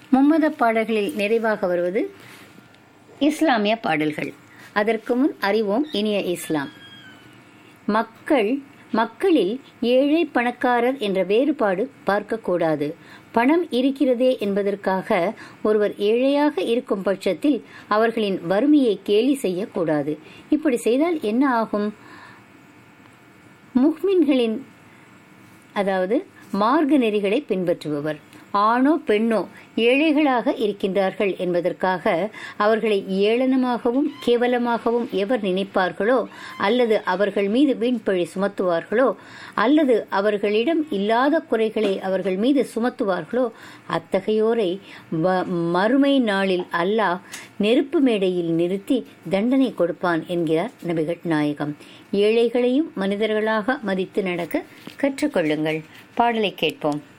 மும்மத பாடல்களில் நிறைவாக வருவது இஸ்லாமிய பாடல்கள் அதற்கு முன் அறிவோம் இனிய இஸ்லாம் மக்கள் மக்களில் ஏழை பணக்காரர் என்ற வேறுபாடு பார்க்கக்கூடாது பணம் இருக்கிறதே என்பதற்காக ஒருவர் ஏழையாக இருக்கும் பட்சத்தில் அவர்களின் வறுமையை கேலி செய்யக்கூடாது இப்படி செய்தால் என்ன ஆகும் முஹ்மின்களின் அதாவது மார்க்க நெறிகளை பின்பற்றுபவர் ஆணோ பெண்ணோ ஏழைகளாக இருக்கின்றார்கள் என்பதற்காக அவர்களை ஏளனமாகவும் கேவலமாகவும் எவர் நினைப்பார்களோ அல்லது அவர்கள் மீது வீண்பழி சுமத்துவார்களோ அல்லது அவர்களிடம் இல்லாத குறைகளை அவர்கள் மீது சுமத்துவார்களோ அத்தகையோரை மறுமை நாளில் அல்லாஹ் நெருப்பு மேடையில் நிறுத்தி தண்டனை கொடுப்பான் என்கிறார் நபிகள் நாயகம் ஏழைகளையும் மனிதர்களாக மதித்து நடக்க கற்றுக்கொள்ளுங்கள் பாடலை கேட்போம்